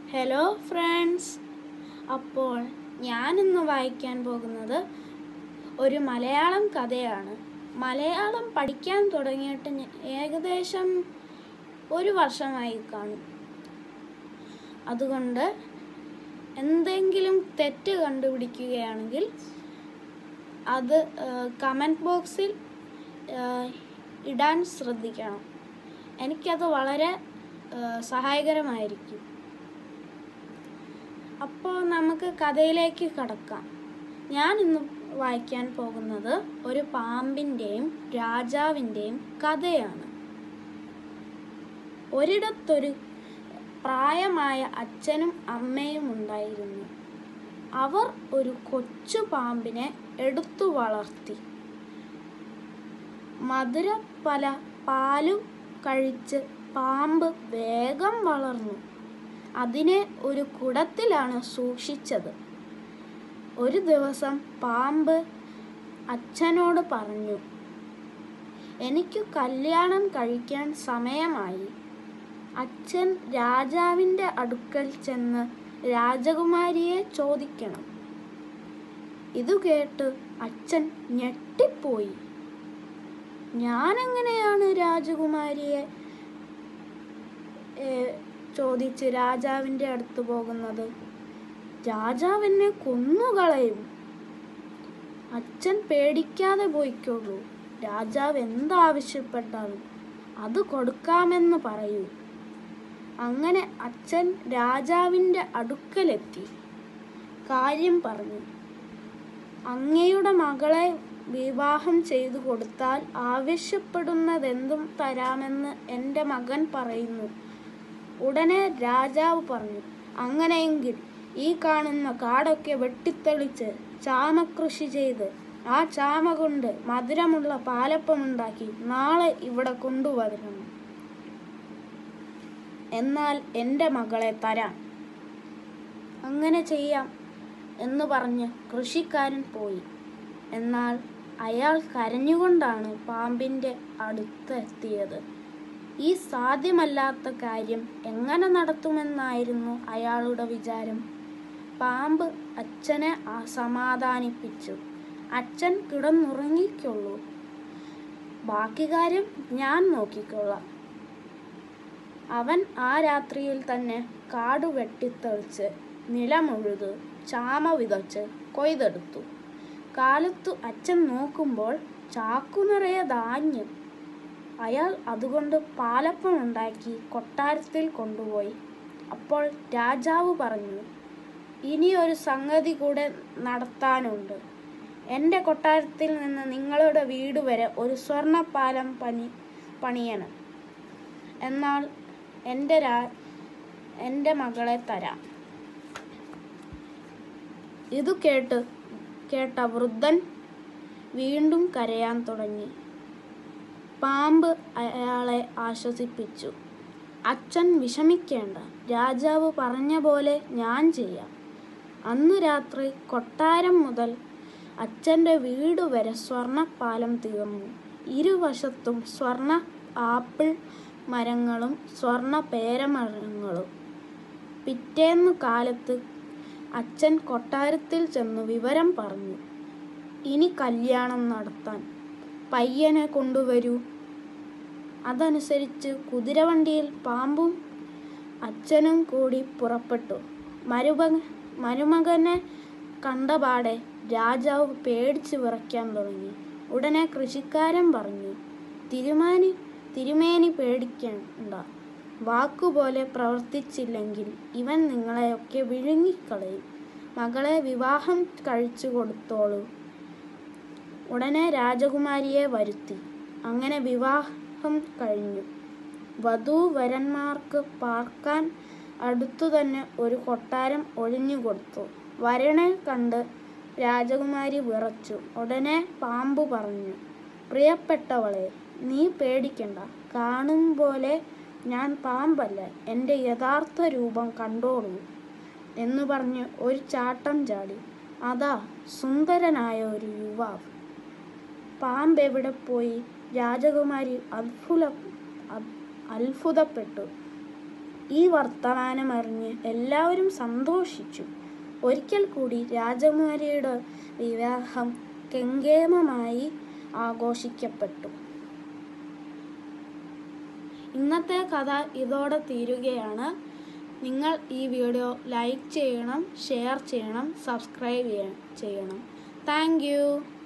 hello friends അപ്പോൾ ഞാനിന്ന് വായിക്കാൻ പോകുന്നത് ഒരു മലയാളം കഥയാണ് മലയാളം പഠിക്കാൻ തുടങ്ങിയിട്ട് ഞ- ഏകദേശം ഒരു വർഷമായി കാണും അതുകൊണ്ട് എന്തെങ്കിലും തെറ്റ് കണ്ടുപിടിക്കുകയാണെങ്കിൽ അത് കമൻറ്റ് ബോക്സിൽ ഇടാൻ ശ്രദ്ധിക്കണം എനിക്കത് വളരെ ആ, സഹായകരമായിരിക്കും അപ്പോൾ നമുക്ക് കഥയിലേക്ക് കടക്കാം ഞാൻ ഇന്ന് വായിക്കാൻ പോകുന്നത് ഒരു പാമ്പിൻ്റെയും രാജാവിൻ്റെയും കഥയാണ് ഒരിടത്തൊരു പ്രായമായ അച്ഛനും അമ്മയും ഉണ്ടായിരുന്നു അവർ ഒരു കൊച്ചു പാമ്പിനെ എടുത്തു വളർത്തി മധുര പല പാലും കഴിച്ച് പാമ്പ് വേഗം വളർന്നു അതിനെ ഒരു കുടത്തിലാണ് സൂക്ഷിച്ചത് ഒരു ദിവസം പാമ്പ് അച്ഛനോട് പറഞ്ഞു എനിക്ക് കല്യാണം കഴിക്കാൻ സമയമായി അച്ഛൻ രാജാവിൻ്റെ അടുക്കൽ ചെന്ന് രാജകുമാരിയെ ചോദിക്കണം ഇതു കേട്ട് അച്ഛൻ ഞെട്ടിപ്പോയി ഞാനെങ്ങനെയാണ് രാജകുമാരിയെ ഏ, ചോദിച്ച് രാജാവിൻ്റെ അടുത്ത് പോകുന്നത് രാജാവ് എന്നെ കൊന്നുകളയും അച്ഛൻ പേടിക്കാതെ പോയിക്കോളൂ രാജാവ് എന്താവശ്യപ്പെട്ടാലും അത് കൊടുക്കാമെന്ന് പറയൂ അങ്ങനെ അച്ഛൻ രാജാവിൻ്റെ അടുക്കലെത്തി കാര്യം പറഞ്ഞു അങ്ങയുടെ മകളെ വിവാഹം ചെയ്തു കൊടുത്താൽ ആവശ്യപ്പെടുന്നതെന്തും തരാമെന്ന് എൻ്റെ മകൻ പറയുന്നു ഉടനെ രാജാവ് പറഞ്ഞു അങ്ങനെയെങ്കിൽ ഈ കാണുന്ന കാടൊക്കെ വെട്ടിത്തെളിച്ച് ചാമകൃഷി ചെയ്ത് ആ ചാമ കൊണ്ട് മധുരമുള്ള പാലപ്പമുണ്ടാക്കി നാളെ ഇവിടെ കൊണ്ടുവരണം എന്നാൽ എൻ്റെ മകളെ തരാം അങ്ങനെ ചെയ്യാം എന്ന് പറഞ്ഞ് കൃഷിക്കാരൻ പോയി എന്നാൽ അയാൾ കരഞ്ഞുകൊണ്ടാണ് പാമ്പിൻ്റെ അടുത്തെത്തിയത് ഈ സാധ്യമല്ലാത്ത കാര്യം എങ്ങനെ നടത്തുമെന്നായിരുന്നു അയാളുടെ വിചാരം പാമ്പ് അച്ഛനെ ആ സമാധാനിപ്പിച്ചു അച്ഛൻ കിടന്നുറങ്ങിക്കൊള്ളൂ ബാക്കി കാര്യം ഞാൻ നോക്കിക്കൊള്ളാം അവൻ ആ രാത്രിയിൽ തന്നെ കാട് വെട്ടിത്തെളിച്ച് നിലമുഴുത് ചാമ വിതച്ച് കൊയ്തെടുത്തു കാലത്തു അച്ഛൻ നോക്കുമ്പോൾ ചാക്കു നിറയെ ധാന്യം അയാൾ അതുകൊണ്ട് പാലപ്പം ഉണ്ടാക്കി കൊട്ടാരത്തിൽ കൊണ്ടുപോയി അപ്പോൾ രാജാവ് പറഞ്ഞു ഇനി ഒരു സംഗതി കൂടെ നടത്താനുണ്ട് എൻ്റെ കൊട്ടാരത്തിൽ നിന്ന് നിങ്ങളുടെ വീട് വരെ ഒരു സ്വർണ്ണപ്പാലം പണി പണിയണം എന്നാൽ എൻ്റെ രാ എൻ്റെ മകളെ തരാം ഇതു കേട്ട് കേട്ട വൃദ്ധൻ വീണ്ടും കരയാൻ തുടങ്ങി പാമ്പ് അയാളെ ആശ്വസിപ്പിച്ചു അച്ഛൻ വിഷമിക്കേണ്ട രാജാവ് പറഞ്ഞ പോലെ ഞാൻ ചെയ്യാം അന്ന് രാത്രി കൊട്ടാരം മുതൽ അച്ഛൻ്റെ വീട് വരെ സ്വർണ്ണപ്പാലം തീർന്നു ഇരുവശത്തും സ്വർണ്ണ ആപ്പിൾ മരങ്ങളും സ്വർണ്ണ പേരമരങ്ങളും പിറ്റേന്ന് കാലത്ത് അച്ഛൻ കൊട്ടാരത്തിൽ ചെന്ന് വിവരം പറഞ്ഞു ഇനി കല്യാണം നടത്താൻ പയ്യനെ കൊണ്ടുവരൂ അതനുസരിച്ച് കുതിരവണ്ടിയിൽ പാമ്പും അച്ഛനും കൂടി പുറപ്പെട്ടു മരുമ മരുമകനെ കണ്ടപാടെ രാജാവ് പേടിച്ച് വിറയ്ക്കാൻ തുടങ്ങി ഉടനെ കൃഷിക്കാരൻ പറഞ്ഞു തിരുമാനി തിരുമേനി പേടിക്കണ്ട വാക്കുപോലെ പ്രവർത്തിച്ചില്ലെങ്കിൽ ഇവൻ നിങ്ങളെയൊക്കെ വിഴുങ്ങിക്കളയും മകളെ വിവാഹം കഴിച്ചു കൊടുത്തോളൂ ഉടനെ രാജകുമാരിയെ വരുത്തി അങ്ങനെ വിവാഹം കഴിഞ്ഞു വധൂവരന്മാർക്ക് പാർക്കാൻ അടുത്തു തന്നെ ഒരു കൊട്ടാരം ഒഴിഞ്ഞു കൊടുത്തു വരനെ കണ്ട് രാജകുമാരി വിറച്ചു ഉടനെ പാമ്പ് പറഞ്ഞു പ്രിയപ്പെട്ടവളെ നീ പേടിക്കണ്ട കാണും പോലെ ഞാൻ പാമ്പല്ല എൻ്റെ യഥാർത്ഥ രൂപം കണ്ടോളൂ എന്ന് പറഞ്ഞ് ഒരു ചാട്ടം ചാടി അതാ സുന്ദരനായ ഒരു യുവാവ് പാമ്പ് എവിടെ പോയി രാജകുമാരി അത്ഭുത അ- അത്ഭുതപ്പെട്ടു ഈ വർത്തമാനമറിഞ്ഞ് എല്ലാവരും സന്തോഷിച്ചു ഒരിക്കൽ കൂടി രാജകുമാരിയുടെ വിവാഹം കെങ്കേമമായി ആഘോഷിക്കപ്പെട്ടു ഇന്നത്തെ കഥ ഇതോടെ തീരുകയാണ് നിങ്ങൾ ഈ വീഡിയോ ലൈക്ക് ചെയ്യണം ഷെയർ ചെയ്യണം സബ്സ്ക്രൈബ് ചെയ്യണം താങ്ക്